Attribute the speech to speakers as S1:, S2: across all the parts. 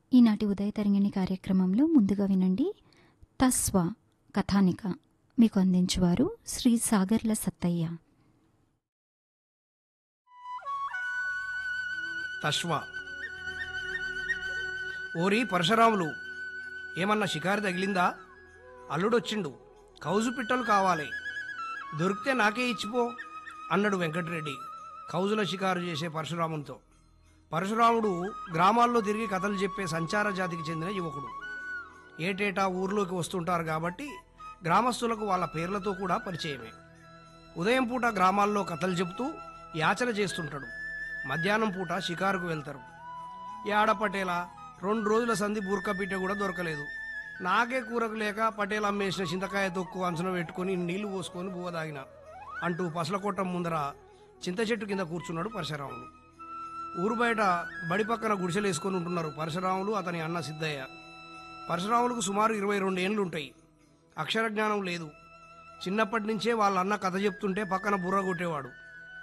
S1: ఈనాటి ఉదయ తరంగిణి కార్యక్రమంలో ముందుగా వినండి తస్వ కథానిక మీకు అందించువారు శ్రీ సాగర్ల సత్తయ్య
S2: తశ్వ ఓరి పరశురాములు ఏమన్నా షికారు తగిలిందా అల్లుడొచ్చిండు కౌజు పిట్టలు కావాలి దొరికితే నాకే ఇచ్చిపో అన్నాడు వెంకటరెడ్డి కౌజుల షికారు చేసే పరశురామునితో పరశురాముడు గ్రామాల్లో తిరిగి కథలు చెప్పే సంచార జాతికి చెందిన యువకుడు ఏటేటా ఊర్లోకి వస్తుంటారు కాబట్టి గ్రామస్తులకు వాళ్ళ పేర్లతో కూడా పరిచయమే ఉదయం పూట గ్రామాల్లో కథలు చెబుతూ యాచన చేస్తుంటాడు మధ్యాహ్నం పూట షికారుకు వెళ్తారు ఏడ పటేలా రెండు రోజుల సంధి బూర్కపిట్ట కూడా దొరకలేదు నాకే కూరకు లేక పటేల్ అమ్మేసిన చింతకాయ తొక్కు అంచన పెట్టుకొని నీళ్లు పోసుకొని బువ్వ తాగిన అంటూ పసలకొట్టం ముందర చింత చెట్టు కింద కూర్చున్నాడు పరశురాములు ఊరు బయట బడి పక్కన గుడిసెలు వేసుకొని ఉంటున్నారు పరశురాములు అతని అన్న సిద్ధయ్య పరశురాములకు సుమారు ఇరవై రెండు ఏండ్లు ఉంటాయి అక్షర జ్ఞానం లేదు చిన్నప్పటి నుంచే వాళ్ళ అన్న కథ చెప్తుంటే పక్కన బుర్ర కొట్టేవాడు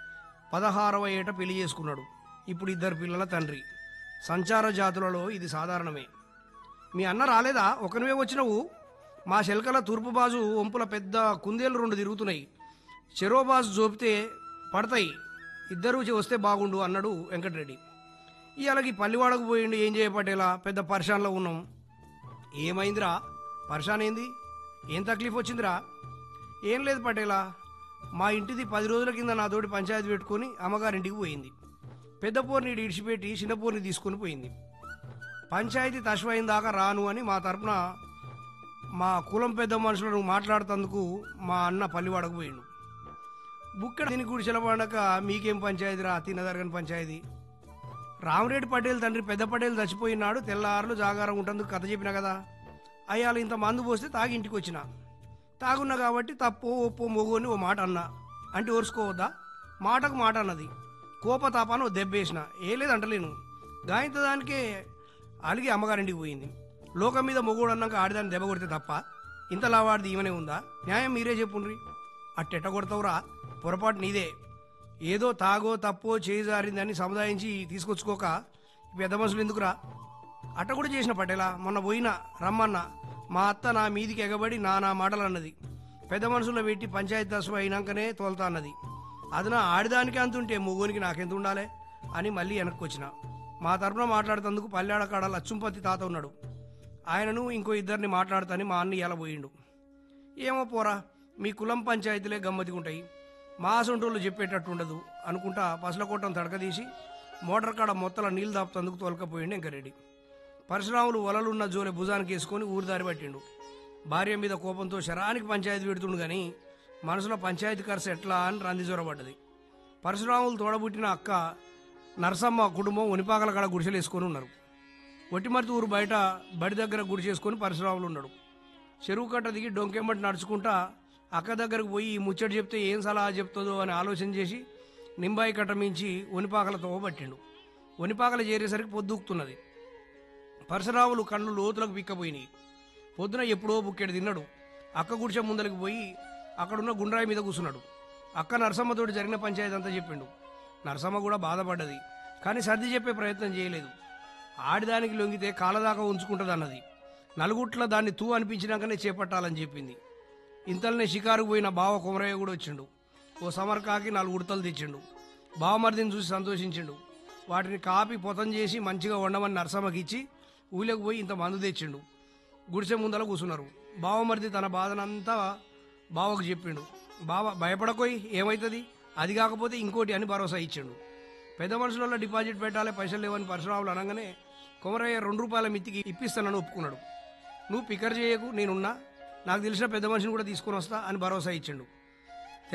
S2: పదహారవ ఏట పెళ్లి చేసుకున్నాడు ఇప్పుడు ఇద్దరు పిల్లల తండ్రి సంచార జాతులలో ఇది సాధారణమే మీ అన్న రాలేదా ఒకనివే వచ్చినవు మా శెల్కల తూర్పు బాజు వంపుల పెద్ద కుందేలు రెండు తిరుగుతున్నాయి చెరో బాజు జోపితే పడతాయి ఇద్దరూ వస్తే బాగుండు అన్నాడు వెంకటరెడ్డి ఇవాళకి పల్లివాడకు పోయిండు ఏం చేయపట్టేలా పెద్ద పర్షాన్లో ఉన్నాం ఏమైందిరా పర్షాన్ ఏంది ఏం తక్లీఫ్ వచ్చిందిరా ఏం లేదు పటేలా మా ఇంటిది పది రోజుల కింద నాతోటి పంచాయతీ పెట్టుకొని అమ్మగారింటికి పోయింది పెద్ద పోర్ని ఇడిచిపెట్టి చిన్న పోర్ని తీసుకొని పోయింది పంచాయతీ తశ్వైన దాకా రాను అని మా తరపున మా కులం పెద్ద మనుషులను మాట్లాడుతందుకు మా అన్న పల్లివాడకు పోయిండు బుక్కడ దీని గుడిసెల పండక మీకేం పంచాయతీ రా తినదరగని పంచాయతీ రామరెడ్డి పటేల్ తండ్రి పెద్ద పటేల్ చచ్చిపోయినాడు తెల్లారులు జాగారం ఉంటందుకు కథ చెప్పిన కదా అయ్యాలు ఇంత మందు పోస్తే తాగి ఇంటికి వచ్చిన తాగున్నా కాబట్టి తప్పు ఒప్పు మొగోని ఓ మాట అన్నా అంటే ఓర్చుకోవద్దా మాటకు మాట అన్నది కోపతాపాను ఓ దెబ్బేసిన ఏ లేదు అంటలేను గాయంత దానికే అలిగి అమ్మగారింటికి పోయింది లోకం మీద మొగోడు అన్నాక ఆడిదాన్ని దెబ్బ కొడితే తప్ప ఇంత లావాడిది ఈమెనే ఉందా న్యాయం మీరే చెప్పుండ్రి అట్టెట్ట కొడతావురా పొరపాటు నీదే ఏదో తాగో తప్పో చేయి జారిందని సముదాయించి తీసుకొచ్చుకోక ఈ పెద్ద మనుషులు ఎందుకురా అట్ట కూడా చేసిన పటేలా మొన్న పోయినా రమ్మన్నా మా అత్త నా మీదికి ఎగబడి నా నా మాటలు అన్నది పెద్ద మనుషుల్లో పెట్టి పంచాయతీ దశ అయినాకనే తోలుతా అన్నది అది నా ఆడిదానికి అంతుంటే మొగోనికి నాకెంత ఉండాలి అని మళ్ళీ వెనక్కి వచ్చిన మా తరపున మాట్లాడుతందుకు పల్లెడ కాడ లచ్చుంపతి తాత ఉన్నాడు ఆయనను ఇంకో ఇద్దరిని మాట్లాడుతాని మా అన్న ఇలా పోయిండు ఏమో పోరా మీ కులం పంచాయతీలే గమ్మతిగా ఉంటాయి మా సొంటోళ్ళు చెప్పేటట్టు ఉండదు అనుకుంటా పసలకోటం తడకదీసి మోటార్ కాడ మొత్తల నీళ్ళు దాపుతందుకు తోలకపోయిండు వెంకరెడ్డి పరశురాములు వలలున్న జోలె భుజానికి వేసుకొని ఊరిదారి పట్టిండు భార్య మీద కోపంతో శరానికి పంచాయతీ పెడుతుండు గాని మనసులో పంచాయతీ ఖర్చు ఎట్లా అని రంది జ్వరపడ్డది పరశురాములు తోడబుట్టిన అక్క నరసమ్మ కుటుంబం ఉనిపాకల కాడ గుడిసెలు వేసుకొని ఉన్నారు ఒట్టిమర్తి ఊరు బయట బడి దగ్గర గుడి చేసుకొని పరశురాములు ఉన్నాడు చెరువు కట్ట దిగి డొంకెమ్మటి నడుచుకుంటా అక్క దగ్గరకు పోయి ఈ ముచ్చట చెప్తే ఏం సలహా చెప్తుందో అని ఆలోచన చేసి నింబాయి కట్ట మించి ఒనిపాకలతో పట్టిండు ఒనిపాకల చేరేసరికి పొద్దుకుతున్నది పరశురాములు కళ్ళు లోతులకు పిక్కపోయినాయి పొద్దున ఎప్పుడో బుక్కెడు తిన్నాడు అక్క గుడిసె ముందరికి పోయి అక్కడున్న గుండ్రాయి మీద కూర్చున్నాడు అక్క నరసమ్మతోటి జరిగిన పంచాయతీ అంతా చెప్పిండు నరసమ్మ కూడా బాధపడ్డది కానీ సర్ది చెప్పే ప్రయత్నం చేయలేదు ఆడిదానికి లొంగితే కాలదాకా ఉంచుకుంటుంది అన్నది నలుగుట్ల దాన్ని తూ అనిపించినాకనే చేపట్టాలని చెప్పింది ఇంతలోనే షికారుకు పోయిన బావ కుమరయ్య కూడా వచ్చిండు ఓ సమర్కాకి నాలుగు ఉడతలు తెచ్చిండు బావమరిదిని చూసి సంతోషించిండు వాటిని కాపి పొతం చేసి మంచిగా వండమని నరసమ్మకి ఇచ్చి ఊళ్ళకి పోయి ఇంత మందు తెచ్చిండు గుడిసె ముందల కూర్చున్నారు బావమరిది తన బాధనంతా బావకు చెప్పిండు బావ భయపడకోయి ఏమవుతుంది అది కాకపోతే ఇంకోటి అని భరోసా ఇచ్చిండు పెద్ద మనుషులలో డిపాజిట్ పెట్టాలి పైసలు లేవని పరశురాములు అనగానే కొమరయ్య రెండు రూపాయల మిత్తికి ఇప్పిస్తానని ఒప్పుకున్నాడు నువ్వు పికర్ చేయకు నేనున్నా నాకు తెలిసిన పెద్ద మనిషిని కూడా తీసుకొని వస్తా అని భరోసా ఇచ్చిండు